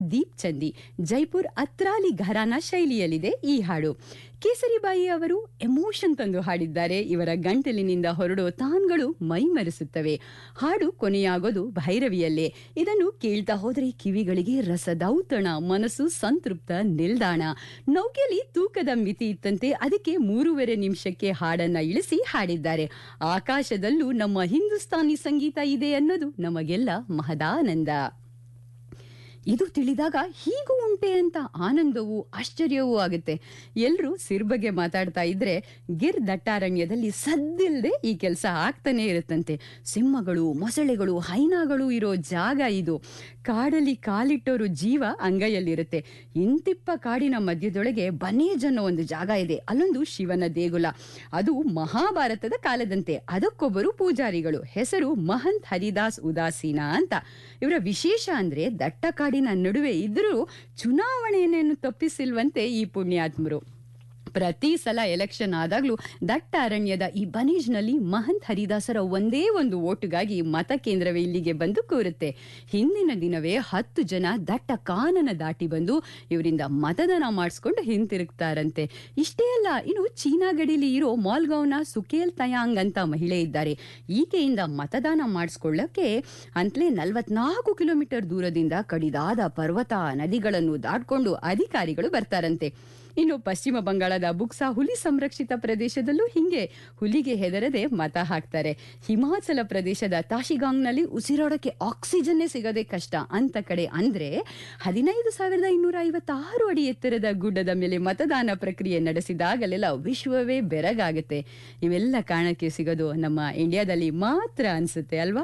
ದೀಪ್ ಚಂದಿ ಜೈಪುರ್ ಅತ್ರಾಲಿ ಘರಾನ ಶೈಲಿಯಲ್ಲಿದೆ ಈ ಹಾಡು ಕೇಸರಿಬಾಯಿ ಅವರು ಎಮೋಷನ್ ತಂದು ಹಾಡಿದ್ದಾರೆ ಇವರ ಗಂಟಲಿನಿಂದ ಹೊರಡೋ ತಾನ್ಗಳು ಮೈಮರೆಸುತ್ತವೆ ಹಾಡು ಕೊನೆಯಾಗೋದು ಭೈರವಿಯಲ್ಲೇ ಇದನ್ನು ಕೇಳ್ತಾ ಹೋದರೆ ಕಿವಿಗಳಿಗೆ ರಸದೌತಣ ಮನಸ್ಸು ಸಂತೃಪ್ತ ನಿಲ್ದಾಣ ನೌಕೆಯಲ್ಲಿ ತೂಕದ ಮಿತಿ ಇತ್ತಂತೆ ಅದಕ್ಕೆ ಮೂರುವರೆ ನಿಮಿಷಕ್ಕೆ ಹಾಡನ್ನ ಇಳಿಸಿ ಹಾಡಿದ್ದಾರೆ ಆಕಾಶದಲ್ಲೂ ನಮ್ಮ ಹಿಂದೂಸ್ತಾನಿ ಸಂಗೀತ ಇದೆ ಅನ್ನೋದು ನಮಗೆಲ್ಲ ಮಹದಾನಂದ ಇದು ತಿಳಿದಾಗ ಹೀಗೂ ಉಂಟೆ ಅಂತ ಆನಂದವೂ ಆಶ್ಚರ್ಯವೂ ಆಗುತ್ತೆ ಎಲ್ಲರೂ ಸಿರ್ ಬಗ್ಗೆ ಮಾತಾಡ್ತಾ ಇದ್ರೆ ಗಿರ್ ದಟ್ಟಾರಣ್ಯದಲ್ಲಿ ಸದ್ದಿಲ್ಲದೆ ಈ ಕೆಲಸ ಆಗ್ತಾನೆ ಇರುತ್ತಂತೆ ಸಿಂಹಗಳು ಮೊಸಳೆಗಳು ಹೈನಾಗಳು ಇರೋ ಜಾಗ ಇದು ಕಾಡಲ್ಲಿ ಕಾಲಿಟ್ಟೋರು ಜೀವ ಅಂಗೈಯಲ್ಲಿರುತ್ತೆ ಇಂತಿಪ್ಪ ಕಾಡಿನ ಮಧ್ಯದೊಳಗೆ ಬನೇಜ್ ಅನ್ನೋ ಒಂದು ಜಾಗ ಇದೆ ಅಲ್ಲೊಂದು ಶಿವನ ದೇಗುಲ ಅದು ಮಹಾಭಾರತದ ಕಾಲದಂತೆ ಅದಕ್ಕೊಬ್ಬರು ಪೂಜಾರಿಗಳು ಹೆಸರು ಮಹಂತ್ ಹರಿದಾಸ್ ಉದಾಸೀನ ಅಂತ ಇವರ ವಿಶೇಷ ಅಂದ್ರೆ ದಟ್ಟ ಕಾಡಿನ ನಡುವೆ ಇದ್ರೂ ಚುನಾವಣೆಯನ್ನು ತಪ್ಪಿಸಿಲ್ವಂತೆ ಈ ಪುಣ್ಯಾತ್ಮರು ಪ್ರತಿ ಸಲ ಎಲೆಕ್ಷನ್ ಆದಾಗ್ಲೂ ದಟ್ಟ ಅರಣ್ಯದ ಈ ಬನೀಜ್ನಲ್ಲಿ ಮಹಂತ್ ಹರಿದಾಸರ ಒಂದೇ ಒಂದು ಓಟುಗಾಗಿ ಮತಕೇಂದ್ರವೇ ಇಲ್ಲಿಗೆ ಬಂದು ಕೂರುತ್ತೆ ಹಿಂದಿನ ದಿನವೇ ಹತ್ತು ಜನ ದಟ್ಟ ಕಾನನ ದಾಟಿ ಬಂದು ಇವರಿಂದ ಮತದಾನ ಮಾಡಿಸ್ಕೊಂಡು ಹಿಂತಿರುಗ್ತಾರಂತೆ ಇಷ್ಟೇ ಅಲ್ಲ ಇನ್ನು ಚೀನಾ ಗಡಿಲಿ ಇರೋ ಮಾಲ್ಗಾವ್ನ ಸುಕೇಲ್ ತಯಾಂಗ್ ಅಂತ ಮಹಿಳೆ ಇದ್ದಾರೆ ಈಕೆಯಿಂದ ಮತದಾನ ಮಾಡಿಸ್ಕೊಳ್ಳಕ್ಕೆ ಅಂತಲೇ ನಲವತ್ನಾಲ್ಕು ಕಿಲೋಮೀಟರ್ ದೂರದಿಂದ ಕಡಿದಾದ ಪರ್ವತ ನದಿಗಳನ್ನು ದಾಟ್ಕೊಂಡು ಅಧಿಕಾರಿಗಳು ಬರ್ತಾರಂತೆ ಇನ್ನು ಪಶ್ಚಿಮ ಬಂಗಾಳದ ಬುಕ್ಸಾ ಹುಲಿ ಸಂರಕ್ಷಿತ ಪ್ರದೇಶದಲ್ಲೂ ಹಿಂಗೆ ಹುಲಿಗೆ ಹೆದರದೆ ಮತ ಹಾಕ್ತಾರೆ ಹಿಮಾಚಲ ಪ್ರದೇಶದ ತಾಶಿಗಾಂಗ್ನಲ್ಲಿ ಉಸಿರಾಡೋಕೆ ಆಕ್ಸಿಜನ್ನೇ ಸಿಗೋದೇ ಕಷ್ಟ ಅಂತ ಕಡೆ ಅಂದ್ರೆ ಹದಿನೈದು ಸಾವಿರದ ಇನ್ನೂರ ಐವತ್ತಾರು ಅಡಿ ಎತ್ತರದ ಗುಡ್ಡದ ಮೇಲೆ ಮತದಾನ ಪ್ರಕ್ರಿಯೆ ನಡೆಸಿದಾಗಲೆಲ್ಲ ವಿಶ್ವವೇ ಬೆರಗಾಗುತ್ತೆ ಇವೆಲ್ಲ ಕಾರಣಕ್ಕೆ ಸಿಗೋದು ನಮ್ಮ ಇಂಡಿಯಾದಲ್ಲಿ ಮಾತ್ರ ಅನ್ಸುತ್ತೆ ಅಲ್ವಾ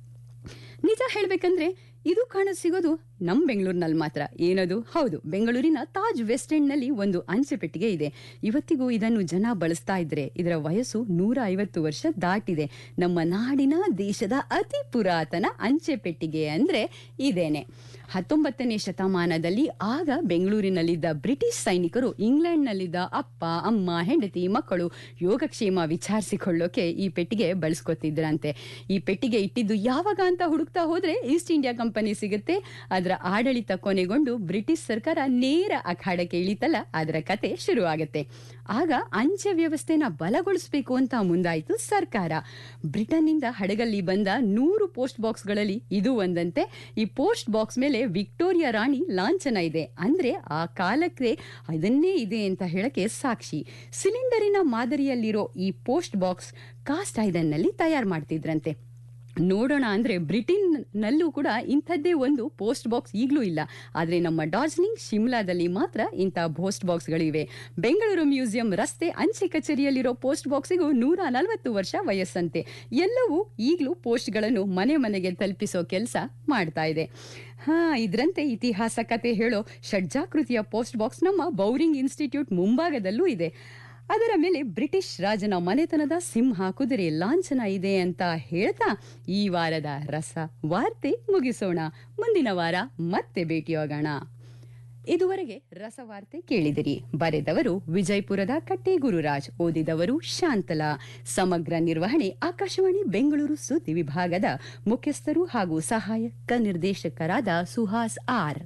ನಿಜ ಹೇಳ್ಬೇಕಂದ್ರೆ ಇದು ಕಾಣ ಸಿಗೋದು ನಮ್ ಬೆಂಗಳೂರಿನಲ್ಲಿ ಮಾತ್ರ ಏನದು ಹೌದು ಬೆಂಗಳೂರಿನ ತಾಜ್ ವೆಸ್ಟ್ ಎಂಡ್ ನಲ್ಲಿ ಒಂದು ಅಂಚೆ ಪೆಟ್ಟಿಗೆ ಇದೆ ಇವತ್ತಿಗೂ ಇದನ್ನು ಜನ ಬಳಸ್ತಾ ಇದ್ರೆ ಇದರ ವಯಸ್ಸು ನೂರ ಐವತ್ತು ವರ್ಷ ದಾಟಿದೆ ನಮ್ಮ ನಾಡಿನ ದೇಶದ ಅತಿ ಪುರಾತನ ಅಂಚೆ ಪೆಟ್ಟಿಗೆ ಅಂದ್ರೆ ಇದೇನೆ ಹತ್ತೊಂಬತ್ತನೇ ಶತಮಾನದಲ್ಲಿ ಆಗ ಬೆಂಗಳೂರಿನಲ್ಲಿದ್ದ ಬ್ರಿಟಿಷ್ ಸೈನಿಕರು ಇಂಗ್ಲೆಂಡ್ನಲ್ಲಿದ್ದ ಅಪ್ಪ ಅಮ್ಮ ಹೆಂಡತಿ ಮಕ್ಕಳು ಯೋಗಕ್ಷೇಮ ವಿಚಾರಿಸಿಕೊಳ್ಳೋಕೆ ಈ ಪೆಟ್ಟಿಗೆ ಬಳಸ್ಕೊತಿದ್ರಂತೆ ಈ ಪೆಟ್ಟಿಗೆ ಇಟ್ಟಿದ್ದು ಯಾವಾಗ ಅಂತ ಹುಡುಕ್ತಾ ಹೋದ್ರೆ ಈಸ್ಟ್ ಇಂಡಿಯಾ ಕಂಪನಿ ಸಿಗುತ್ತೆ ಅದರ ಆಡಳಿತ ಕೊನೆಗೊಂಡು ಬ್ರಿಟಿಷ್ ಸರ್ಕಾರ ನೇರ ಅಖಾಡಕ್ಕೆ ಇಳಿತಲ್ಲ ಅದರ ಕತೆ ಶುರು ಆಗುತ್ತೆ ಆಗ ಅಂಚೆ ವ್ಯವಸ್ಥೆನ ಬಲಗೊಳಿಸಬೇಕು ಅಂತ ಮುಂದಾಯಿತು ಸರ್ಕಾರ ಬ್ರಿಟನ್ನಿಂದ ಹಡಗಲ್ಲಿ ಬಂದ ನೂರು ಪೋಸ್ಟ್ ಬಾಕ್ಸ್ಗಳಲ್ಲಿ ಇದು ಒಂದಂತೆ ಈ ಪೋಸ್ಟ್ ಬಾಕ್ಸ್ ಮೇಲೆ ವಿಕ್ಟೋರಿಯಾ ರಾಣಿ ಲಾಂಛನ ಇದೆ ಅಂದ್ರೆ ಆ ಕಾಲಕ್ಕೆ ಅದನ್ನೇ ಇದೆ ಅಂತ ಹೇಳಕ್ಕೆ ಸಾಕ್ಷಿ ಸಿಲಿಂಡರಿನ ಮಾದರಿಯಲ್ಲಿರೋ ಈ ಪೋಸ್ಟ್ ಬಾಕ್ಸ್ ಕಾಸ್ಟ್ ಐರನ್ ನಲ್ಲಿ ತಯಾರು ಮಾಡ್ತಿದ್ರಂತೆ ನೋಡೋಣ ಅಂದ್ರೆ ಬ್ರಿಟನ್ ನಲ್ಲೂ ಕೂಡ ಇಂಥದ್ದೇ ಒಂದು ಪೋಸ್ಟ್ ಬಾಕ್ಸ್ ಈಗಲೂ ಇಲ್ಲ ಆದ್ರೆ ನಮ್ಮ ಡಾರ್ಜಿಲಿಂಗ್ ಶಿಮ್ಲಾದಲ್ಲಿ ಮಾತ್ರ ಇಂಥ ಪೋಸ್ಟ್ ಬಾಕ್ಸ್ಗಳಿವೆ ಬೆಂಗಳೂರು ಮ್ಯೂಸಿಯಂ ರಸ್ತೆ ಅಂಚೆ ಕಚೇರಿಯಲ್ಲಿರೋ ಪೋಸ್ಟ್ ಬಾಕ್ಸಿಗೂ ನೂರ ನಲವತ್ತು ವರ್ಷ ವಯಸ್ಸಂತೆ ಎಲ್ಲವೂ ಈಗಲೂ ಪೋಸ್ಟ್ಗಳನ್ನು ಮನೆ ಮನೆಗೆ ತಲುಪಿಸೋ ಕೆಲಸ ಮಾಡ್ತಾ ಇದೆ ಹಾ ಇದರಂತೆ ಇತಿಹಾಸ ಕತೆ ಹೇಳೋ ಷಡ್ಜಾಕೃತಿಯ ಪೋಸ್ಟ್ ಬಾಕ್ಸ್ ನಮ್ಮ ಬೌರಿಂಗ್ ಇನ್ಸ್ಟಿಟ್ಯೂಟ್ ಮುಂಭಾಗದಲ್ಲೂ ಇದೆ ಅದರ ಮೇಲೆ ಬ್ರಿಟಿಷ್ ರಾಜನ ಮನೆತನದ ಸಿಂಹ ಕುದುರೆ ಲಾಂಛನ ಇದೆ ಅಂತ ಹೇಳ್ತಾ ಈ ವಾರದ ರಸ ವಾರ್ತೆ ಮುಗಿಸೋಣ ಮುಂದಿನ ವಾರ ಮತ್ತೆ ಭೇಟಿಯಾಗೋಣ ಇದುವರೆಗೆ ರಸವಾರ್ತೆ ಕೇಳಿದಿರಿ ಬರೆದವರು ವಿಜಯಪುರದ ಕಟ್ಟೆ ಗುರುರಾಜ್ ಓದಿದವರು ಶಾಂತಲಾ ಸಮಗ್ರ ನಿರ್ವಹಣೆ ಆಕಾಶವಾಣಿ ಬೆಂಗಳೂರು ಸುದ್ದಿ ವಿಭಾಗದ ಮುಖ್ಯಸ್ಥರು ಹಾಗೂ ಸಹಾಯಕ ನಿರ್ದೇಶಕರಾದ ಸುಹಾಸ್ ಆರ್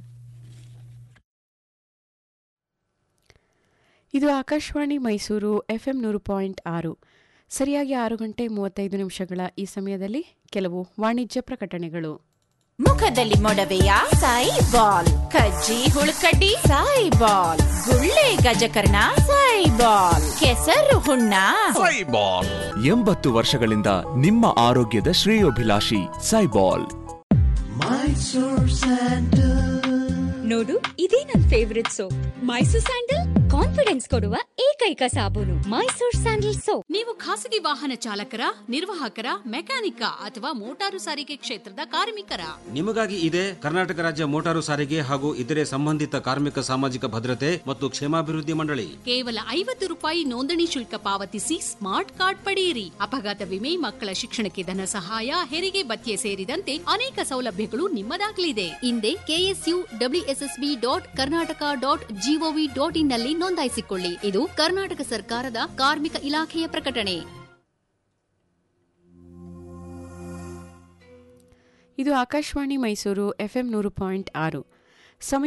ಇದು ಆಕಾಶವಾಣಿ ಮೈಸೂರು ಎಫ್ಎಂ ನೂರು ಪಾಯಿಂಟ್ ಆರು ಸರಿಯಾಗಿ ಆರು ಗಂಟೆ ಮೂವತ್ತೈದು ನಿಮಿಷಗಳ ಈ ಸಮಯದಲ್ಲಿ ಕೆಲವು ವಾಣಿಜ್ಯ ಪ್ರಕಟಣೆಗಳು ಮುಖದಲ್ಲಿ ಮೊಡವೆಯ ಸಾಯಿ ಬಾಲ್ ಕಜ್ಜಿ ಹುಳುಕಡ್ಡಿ ಸಾಯಿ ಬಾಲ್ ಗುಳ್ಳೆ ಗಜಕರ್ಣ ಸಾಯಿ ಬಾಲ್ ಕೆಸರು ಹುಣ್ಣ ಸೈಬಾಲ್ ಎಂಬತ್ತು ವರ್ಷಗಳಿಂದ ನಿಮ್ಮ ಆರೋಗ್ಯದ ಶ್ರೇಯೋಭಿಲಾಷಿ ಸೈಬಾಲ್ ನೋಡು ಇದೇ ನನ್ favourite soap Mysore sandal confidence ಕೊಡುವ ಏಕೈಕ ಸಾಬೂನು ಮೈಸೂರ್ ಸ್ಯಾಂಡಲ್ ಸೋಪ್ ನೀವು ಖಾಸಗಿ ವಾಹನ ಚಾಲಕರ ನಿರ್ವಾಹಕರ ಮೆಕ್ಯಾನಿಕ ಅಥವಾ ಮೋಟಾರು ಸಾರಿಗೆ ಕ್ಷೇತ್ರದ ಕಾರ್ಮಿಕರ ನಿಮಗಾಗಿ ಇದೆ ಕರ್ನಾಟಕ ರಾಜ್ಯ ಮೋಟಾರು ಸಾರಿಗೆ ಹಾಗೂ ಇತರೆ ಸಂಬಂಧಿತ ಕಾರ್ಮಿಕ ಸಾಮಾಜಿಕ ಭದ್ರತೆ ಮತ್ತು ಕ್ಷೇಮಾಭಿವೃದ್ಧಿ ಮಂಡಳಿ ಕೇವಲ ಐವತ್ತು ರೂಪಾಯಿ ನೋಂದಣಿ ಶುಲ್ಕ ಪಾವತಿಸಿ ಸ್ಮಾರ್ಟ್ ಕಾರ್ಡ್ ಪಡೆಯಿರಿ ಅಪಘಾತ ವಿಮೆ ಮಕ್ಕಳ ಶಿಕ್ಷಣಕ್ಕೆ ಧನ ಸಹಾಯ ಹೆರಿಗೆ ಭತ್ಯೆ ಸೇರಿದಂತೆ ಅನೇಕ ಸೌಲಭ್ಯಗಳು ನಿಮ್ಮದಾಗಲಿದೆ ಹಿಂದೆ KSU WSSB dot Karnataka dot GOV dot in ನಲ್ಲಿ ನೋಂದಾಯಿಸಿಕೊಳ್ಳಿ ಇದು ಕರ್ನಾಟಕ ಸರ್ಕಾರದ ಕಾರ್ಮಿಕ ಇಲಾಖೆಯ ಪ್ರಕಟಣೆ ಇದು ಆಕಾಶವಾಣಿ ಮೈಸೂರು ಎಫ್ಎಂ ನೂರು ಪಾಯಿಂಟ್ ಆರು ಸಮಯ